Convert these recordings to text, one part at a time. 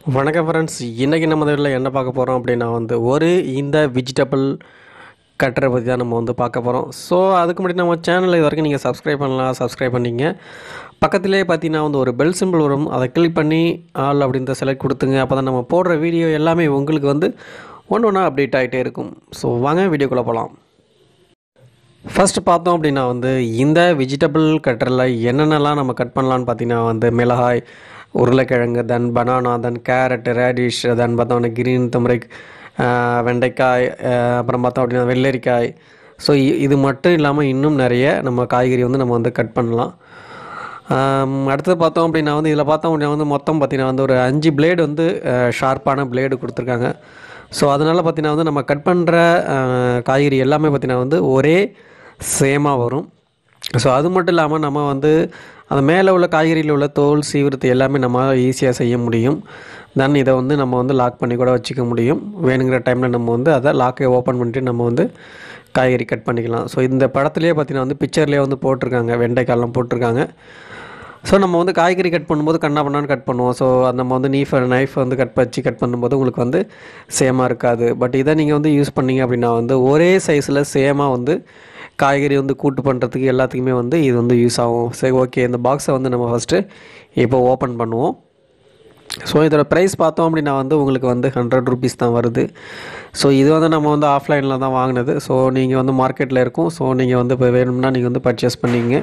வணக்கம் ஃப்ரெண்ட்ஸ் இன்றைக்கி நம்ம இதில் என்ன பார்க்க போகிறோம் அப்படின்னா வந்து ஒரு இந்த வெஜிடபிள் கட்டரை பற்றி தான் நம்ம வந்து பார்க்க போகிறோம் ஸோ அதுக்கு முன்னாடி நம்ம சேனல் இது வரைக்கும் நீங்கள் சப்ஸ்கிரைப் பண்ணலாம் சப்ஸ்கிரைப் பண்ணிங்க பக்கத்திலே பார்த்தீங்கன்னா வந்து ஒரு பெல் சிம்பிள் வரும் அதை கிளிக் பண்ணி ஆல் அப்படின்ற செலக்ட் கொடுத்துங்க அப்போ தான் நம்ம போடுற வீடியோ எல்லாமே உங்களுக்கு வந்து ஒன்று ஒன்றா அப்டேட் ஆகிட்டே இருக்கும் ஸோ வாங்க வீடியோக்குள்ளே போகலாம் ஃபர்ஸ்ட் பார்த்தோம் அப்படின்னா வந்து இந்த வெஜிடபிள் கட்டரில் என்னென்னலாம் நம்ம கட் பண்ணலான்னு பார்த்தீங்கன்னா வந்து மிளகாய் உருளைக்கிழங்கு then banana then carrot radish then பார்த்தோம்னா கிரீன் தமரிக் வெண்டைக்காய் ஆஹ் அப்புறம் பார்த்தோம் அப்படின்னா வெள்ளரிக்காய் ஸோ இது மட்டும் இல்லாமல் இன்னும் நிறைய நம்ம காய்கறி வந்து நம்ம வந்து கட் பண்ணலாம் ஆம், அடுத்தது பார்த்தோம் அப்படின்னா வந்து இதில் பார்த்தோம் அப்படின்னா வந்து மொத்தம் பார்த்தீங்கன்னா வந்து ஒரு அஞ்சு பிளேடு வந்து ஷார்ப்பான பிளேடு கொடுத்துருக்காங்க ஸோ அதனால் பார்த்தீங்கன்னா வந்து நம்ம கட் பண்ணுற காய்கறி எல்லாமே பார்த்தீங்கன்னா வந்து ஒரே சேமாக வரும் ஸோ அது மட்டும் இல்லாமல் நம்ம வந்து அந்த மேலே உள்ள காய்கறியில் உள்ள தோல் சீவிரத்து எல்லாமே நம்ம ஈஸியாக செய்ய முடியும் தென் இதை வந்து நம்ம வந்து லாக் பண்ணி கூட வச்சுக்க முடியும் வேணுங்கிற டைமில் நம்ம வந்து அதை லாக்கை ஓப்பன் பண்ணிட்டு நம்ம வந்து காய்கறி கட் பண்ணிக்கலாம் ஸோ இந்த படத்துலேயே பார்த்தீங்கன்னா வந்து பிக்சர்லேயே வந்து போட்டிருக்காங்க வெண்டைக்காயெல்லாம் போட்டிருக்காங்க ஸோ நம்ம வந்து காய்கறி கட் பண்ணும்போது கண்ணா பண்ணான்னு கட் பண்ணுவோம் ஸோ நம்ம வந்து நீஃப் நைஃப் வந்து கட் வச்சு கட் பண்ணும்போது உங்களுக்கு வந்து சேமாக இருக்காது பட் இதை நீங்கள் வந்து யூஸ் பண்ணீங்க அப்படின்னா வந்து ஒரே சைஸில் சேமாக வந்து காய்கறி வந்து கூட்டு பண்ணுறதுக்கு எல்லாத்துக்குமே வந்து இது வந்து யூஸ் ஆகும் சரி ஓகே இந்த பாக்ஸை வந்து நம்ம ஃபஸ்ட்டு இப்போ ஓப்பன் பண்ணுவோம் ஸோ இதோட ப்ரைஸ் பார்த்தோம் அப்படின்னா வந்து உங்களுக்கு வந்து ஹண்ட்ரட் ருபீஸ் தான் வருது ஸோ இது வந்து நம்ம வந்து ஆஃப்லைனில் தான் வாங்கினது ஸோ நீங்கள் வந்து மார்க்கெட்டில் இருக்கும் ஸோ நீங்கள் வந்து இப்போ வேணும்னா நீங்கள் வந்து பர்ச்சேஸ் பண்ணிங்க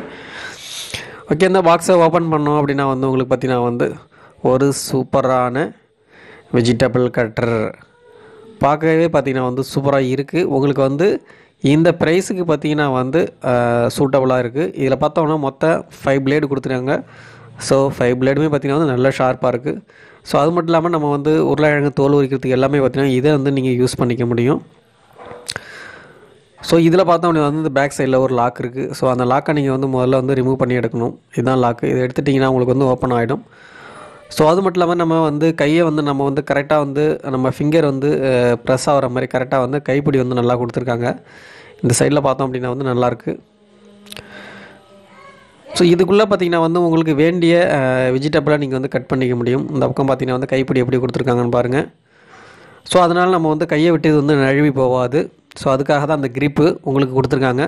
ஓகே இந்த பாக்ஸை ஓப்பன் பண்ணோம் அப்படின்னா வந்து உங்களுக்கு பார்த்தீங்கன்னா வந்து ஒரு சூப்பரான வெஜிடபிள் கட்டர் பார்க்கவே பார்த்தீங்கன்னா வந்து சூப்பராக இருக்குது உங்களுக்கு வந்து இந்த ப்ரைஸுக்கு பார்த்தீங்கன்னா வந்து சூட்டபுளாக இருக்குது இதில் பார்த்தோம்னா மொத்தம் ஃபைவ் பிளேடு கொடுத்துருக்காங்க ஸோ ஃபைவ் பிளேடுமே பார்த்தீங்கன்னா வந்து நல்ல ஷார்ப்பாக இருக்குது ஸோ அது மட்டும் இல்லாமல் நம்ம வந்து உருளைக்கிழங்கு தோல் உரிக்கிறதுக்கு எல்லாமே பார்த்தீங்கன்னா இதை வந்து நீங்கள் யூஸ் பண்ணிக்க முடியும் ஸோ இதில் பார்த்தோம் அப்படின்னா வந்து இந்த பேக் சைடில் ஒரு லாக் இருக்குது ஸோ அந்த லாக்கை நீங்கள் வந்து முதல்ல வந்து ரிமூவ் பண்ணி எடுக்கணும் இதுதான் லாக்கு இதை எடுத்துட்டிங்கன்னா உங்களுக்கு வந்து ஓப்பன் ஆகிடும் ஸோ அது மட்டும் இல்லாமல் நம்ம வந்து கையை வந்து நம்ம வந்து கரெக்டாக வந்து நம்ம ஃபிங்கர் வந்து ப்ரெஸ் ஆகிற மாதிரி கரெக்டாக வந்து கைப்பிடி வந்து நல்லா கொடுத்துருக்காங்க இந்த சைடில் பார்த்தோம் அப்படின்னா வந்து நல்லாயிருக்கு ஸோ இதுக்குள்ளே பார்த்தீங்கன்னா வந்து உங்களுக்கு வேண்டிய வெஜிடபிளாக நீங்கள் வந்து கட் பண்ணிக்க முடியும் இந்த பக்கம் பார்த்தீங்கன்னா வந்து கைப்பிடி எப்படி கொடுத்துருக்காங்கன்னு பாருங்கள் ஸோ அதனால் நம்ம வந்து கையை விட்டு இது வந்து நழுவி போகாது ஸோ அதுக்காக தான் அந்த கிரிப்பு உங்களுக்கு கொடுத்துருக்காங்க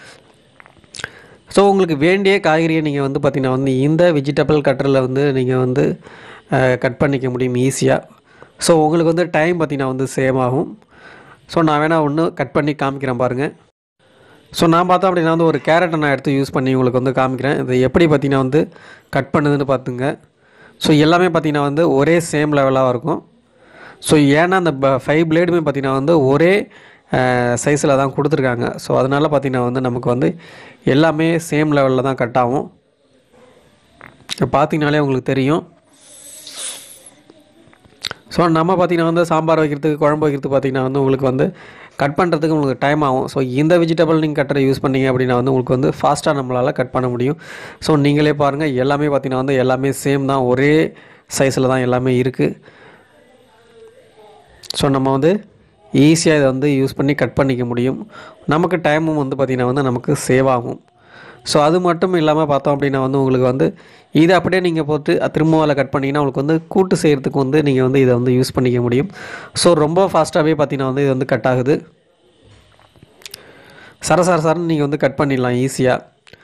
ஸோ உங்களுக்கு வேண்டிய காய்கறியை நீங்கள் வந்து பார்த்திங்கன்னா வந்து இந்த வெஜிடபிள் கட்டரில் வந்து நீங்கள் வந்து கட் பண்ணிக்க முடியும் ஈஸியாக ஸோ உங்களுக்கு வந்து டைம் பார்த்திங்கன்னா வந்து சேவ் ஆகும் ஸோ நான் வேணால் ஒன்று கட் பண்ணி காமிக்கிறேன் பாருங்கள் ஸோ நான் பார்த்தோம் அப்படின்னா வந்து ஒரு கேரட்டை நான் எடுத்து யூஸ் பண்ணி உங்களுக்கு வந்து காமிக்கிறேன் இது எப்படி பார்த்தீங்கன்னா வந்து கட் பண்ணுதுன்னு பார்த்துங்க ஸோ எல்லாமே பார்த்தீங்கன்னா வந்து ஒரே சேம் லெவலாக இருக்கும் ஸோ ஏன்னா அந்த ஃபைவ் பிளேடுமே பார்த்தீங்கன்னா வந்து ஒரே சைஸில் தான் கொடுத்துருக்காங்க ஸோ அதனால் பார்த்தீங்கன்னா வந்து நமக்கு வந்து எல்லாமே சேம் லெவலில் தான் கட் ஆகும் இப்போ பார்த்தீங்கனாலே உங்களுக்கு தெரியும் ஸோ நம்ம பார்த்தீங்கன்னா வந்து சாம்பார் வைக்கிறதுக்கு குழம்பு வைக்கிறதுக்கு பார்த்தீங்கன்னா வந்து உங்களுக்கு வந்து கட் பண்ணுறதுக்கு உங்களுக்கு டைம் ஆகும் ஸோ இந்த வெஜிடபிள் நீங்கள் கட்டரை யூஸ் பண்ணீங்க அப்படின்னா வந்து உங்களுக்கு வந்து ஃபாஸ்ட்டாக நம்மளால் கட் பண்ண முடியும் ஸோ நீங்களே பாருங்கள் எல்லாமே பார்த்தீங்கன்னா வந்து எல்லாமே சேம் தான் ஒரே சைஸில் தான் எல்லாமே இருக்குது ஸோ நம்ம வந்து ஈஸியாக இதை வந்து யூஸ் பண்ணி கட் பண்ணிக்க முடியும் நமக்கு டைமும் வந்து பார்த்திங்கன்னா வந்து நமக்கு சேவ் ஆகும் ஸோ அது மட்டும் இல்லாமல் பார்த்தோம் அப்படின்னா வந்து உங்களுக்கு வந்து இதை அப்படியே நீங்கள் போட்டு திரும்ப அதில் கட் பண்ணிங்கன்னா உங்களுக்கு வந்து கூட்டு செய்கிறதுக்கு வந்து நீங்கள் வந்து இதை வந்து யூஸ் பண்ணிக்க முடியும் ஸோ ரொம்ப ஃபாஸ்ட்டாகவே பார்த்தீங்கன்னா வந்து இது வந்து கட் ஆகுது சர சர சரன்னு நீங்கள் வந்து கட் பண்ணிடலாம் ஈஸியாக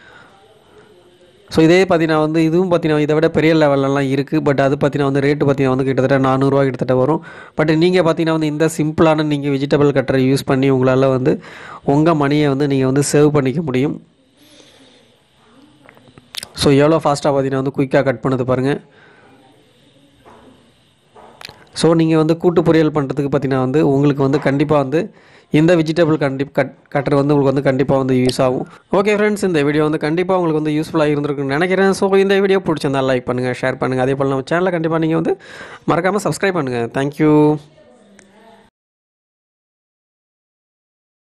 ஸோ இதே பார்த்தீங்கன்னா வந்து இதுவும் பார்த்தீங்கன்னா இதை விட பெரிய லெவலெல்லாம் இருக்குது பட் அது பார்த்தீங்கன்னா வந்து ரேட்டு பார்த்தீங்கன்னா வந்து கிட்டத்தட்ட நானூறுரூவா கிட்டத்தட்ட வரும் பட் நீங்கள் பார்த்தீங்கன்னா வந்து இந்த சிம்பிளான நீங்கள் வெஜிடபிள் கட்டரை யூஸ் பண்ணி உங்களால் வந்து உங்கள் மணியை வந்து நீங்கள் வந்து சேவ் பண்ணிக்க முடியும் ஸோ எவ்வளோ ஃபாஸ்ட்டாக பார்த்தீங்கன்னா வந்து குயிக்காக கட் பண்ணுது பாருங்கள் ஸோ நீங்கள் வந்து கூட்டு பொரியல் பண்ணுறதுக்கு பார்த்தீங்கன்னா வந்து உங்களுக்கு வந்து கண்டிப்பாக வந்து இந்த வெஜிடபிள் கண்டி கட் கட்டர் வந்து உங்களுக்கு வந்து கண்டிப்பாக வந்து யூஸ் ஆகும் ஓகே ஃப்ரெண்ட்ஸ் இந்த வீடியோ வந்து கண்டிப்பாக உங்களுக்கு வந்து யூஸ்ஃபுல்லாக இருந்திருக்குன்னு நினைக்கிறேன் ஸோ இந்த வீடியோ பிடிச்சிருந்தா லைக் பண்ணுங்கள் ஷேர் பண்ணுங்கள் அதே போல் நம்ம சேனலை கண்டிப்பாக நீங்கள் வந்து மறக்காமல் சப்ஸ்கிரைப் பண்ணுங்கள் தேங்க்யூ